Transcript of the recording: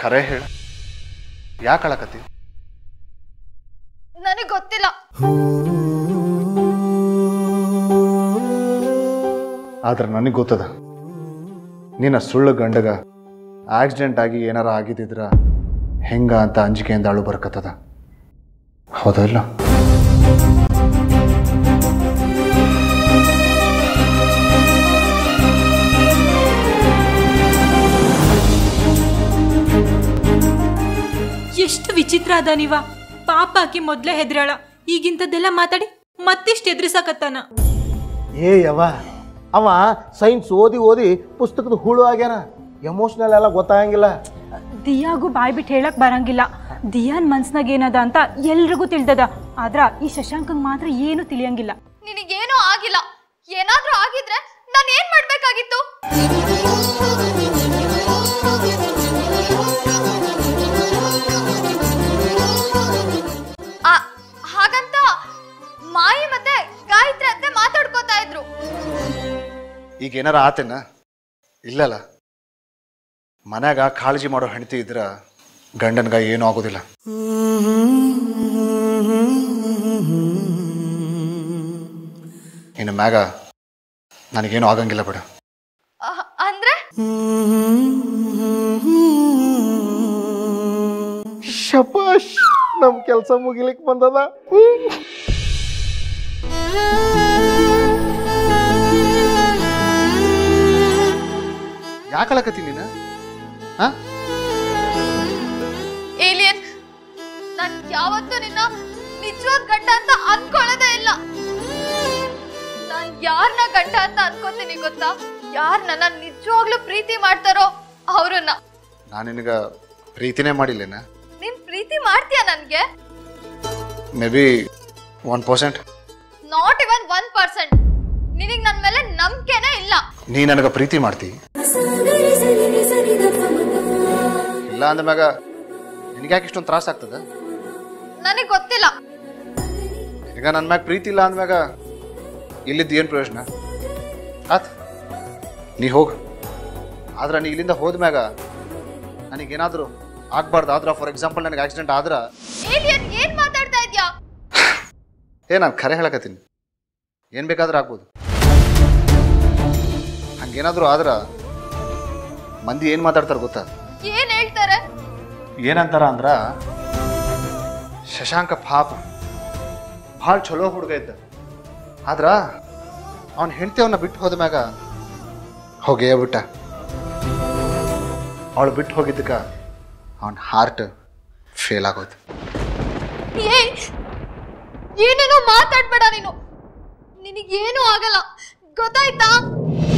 ಖರೆ ಹೇಳ ಯಾಕೆ ಅಳಕತ್ತಿ ನನಗೆ ಗೊತ್ತಿಲ್ಲ ಆದ್ರೆ ನನಗೆ ಗೊತ್ತದ ನಿನ್ನ ಸುಳ್ಳು ಗಂಡಗ ಆಕ್ಸಿಡೆಂಟ್ ಆಗಿ ಏನಾರ ಆಗಿದ್ದಿದ್ರ ಹೆಂಗ ಅಂತ ಅಂಜಿಕೆಯಿಂದ ಅಳು ಬರ್ಕತ್ತದ ಹೌದಾ ಇಲ್ಲ ಎಷ್ಟು ವಿಚಿತ್ರ ಅದ ನೀವ ಪಾಪ ಆಕಿ ಮೊದ್ಲೇ ಹೆದ್ರಾಳ ಈಗಿಂತದ್ದೆಲ್ಲ ಮಾತಾಡಿ ಮತ್ತಿಷ್ಟು ಎದುರಿಸಕತ್ತಾನ ಏ ಯವ ಅವ ಸೈನ್ಸ್ ಓದಿ ಓದಿ ಪುಸ್ತಕದ ಹುಳು ಆಗ್ಯಾನ ಎಮೋಷ್ನಲ್ ಎಲ್ಲ ಗೊತ್ತಾಗಂಗಿಲ್ಲ ದಿಯಾಗೂ ಬಾಯ್ ಬಿಟ್ಟು ಹೇಳಕ್ ಬರಂಗಿಲ್ಲ ದಿಯಾನ್ ಮನ್ಸ್ನಾಗ ಏನದ ಅಂತ ಎಲ್ರಿಗೂ ತಿಳ್ದದ ಆದ್ರ ಈ ಶಶಾಂಕಂಗ್ ಮಾತ್ರ ಏನು ತಿಳಿಯಂಗಿಲ್ಲ ನಿನಗೇನೂ ಆಗಿಲ್ಲ ಏನಾದ್ರೂ ಆಗಿದ್ರೆ ನಾನು ಏನ್ ಮಾಡ್ಬೇಕಾಗಿತ್ತು ಆ, ಹಾಗಂತ ಮಾಯಿ ಮತ್ತೆ ಗಾಯತ್ರಿ ಅತ್ತೆ ಮಾತಾಡ್ಕೋತಾ ಇದ್ರು ಈಗ ಏನಾರ ಆತೇನ ಇಲ್ಲಲ್ಲ ಮನ್ಯಾಗ ಕಾಳಜಿ ಮಾಡೋ ಹೆಂಡತಿ ಇದ್ರ ಗಂಡನ್ಗ ಏನೂ ಆಗೋದಿಲ್ಲ ಇನ್ನು ಮ್ಯಾಗ ನನಗೇನು ಆಗಂಗಿಲ್ಲ ಬಿಡ ಅಹ್, ಅಂದ್ರೆ ಶಪಾಶ್ ನಮ್ ಕೆಲಸ ಮುಗಿಲಿಕ್ ಬಂದದ ಯಾಕೆ ಅಳಕತ್ತಿ ನೀನು ಹಾ ಏಲಿಯನ್ ನಾನ್ ಯಾವತ್ತೂ ನಿನ್ನ ನಿಜವಾದ ಗಂಡ ಅಂತ ಅನ್ಕೊಳ್ಳೋದೇ ಇಲ್ಲ ನಾನ್ ಯಾರನ್ನ ಗಂಡ ಅಂತ ಅನ್ಕೋತೀನಿ ಗೊತ್ತಾ ಯಾರ್ ನನ್ನ ನಿಜವಾಗ್ಲೂ ಪ್ರೀತಿ ಮಾಡ್ತಾರೋ ಅವ್ರನ್ನ ನಾನು ನಿನಗ ಪ್ರೀತಿನೇ ಮಾಡಿಲ್ಲೇನ ನೀನ್ ಪ್ರೀತಿ ಮಾಡ್ತೀಯ ನನ್ಗೆ may be one percent not even one percent ನಿನಗ್ ನನ್ ಮೇಲೆ ನಂಬಿಕೆನೇ ಇಲ್ಲ ನೀ ನನಗೆ ಪ್ರೀತಿ ಮಾಡ್ತಿ ಇಲ್ಲ ಅಂದಮ್ಯಾಗ ನಿನಗೆ ಯಾಕೆ ಇಷ್ಟೊಂದು ತ್ರಾಸ ಆಗ್ತದ ನನಗ್ ಗೊತ್ತಿಲ್ಲ ನಿನಗ ನನ್ನ ಮ್ಯಾಗ ಪ್ರೀತಿ ಇಲ್ಲ ಅಂದ್ಮ್ಯಾಗ ಇಲ್ಲಿದ್ದು ಏನು ಪ್ರಯೋಜನ ಆತ್ ನೀ ಹೋಗು ಆದ್ರೆ ನೀ ಇಲ್ಲಿಂದ ಹೋದ್ಮ್ಯಾಗ ನನಗೇನಾದರೂ ಆಗ್ಬಾರ್ದು ಆದ್ರೆ ಫಾರ್ ಎಕ್ಸಾಂಪಲ್ ನನಗೆ ಆಕ್ಸಿಡೆಂಟ್ ಆದ್ರೆ ಏಲಿಯನ್ ಏನ್ ಮಾತಾಡ್ತಾ ಇದ್ಯಾ ಏ ನಾನು ಖರೆ ಹೇಳಕತ್ತೀನಿ ಏನು ಬೇಕಾದ್ರೂ ಆಗ್ಬೋದು ಹಂಗೇನಾದರೂ ಆದ್ರೆ ಮಂದಿ ಏನು ಮಾತಾಡ್ತಾರೆ ಗೊತ್ತಾ ಏನ್ ಹೇಳ್ತಾರೆ ಏನಂತಾರ ಅಂದ್ರ ಶಶಾಂಕ ಪಾಪ ಭಾಳ ಚಲೋ ಹುಡುಗ ಇದ್ದ ಆದ್ರ ಅವನ ಹೆಂಡತಿ ಅವನ್ನ ಬಿಟ್ಟು ಹೋದ ಮ್ಯಾಗ ಹೋಗೇ ಬಿಟ್ಟ ಅವಳು ಬಿಟ್ಟು ಹೋಗಿದ್ದಕ್ಕ ಅವನ ಹಾರ್ಟ್ ಫೇಲ್ ಆಗೋಯ್ತು ಏ ಏನೇನೋ ಮಾತಾಡ್ಬೇಡ ನೀನು ನಿನಗೇನು ಆಗಲ್ಲ ಗೊತ್ತಾಯ್ತಾ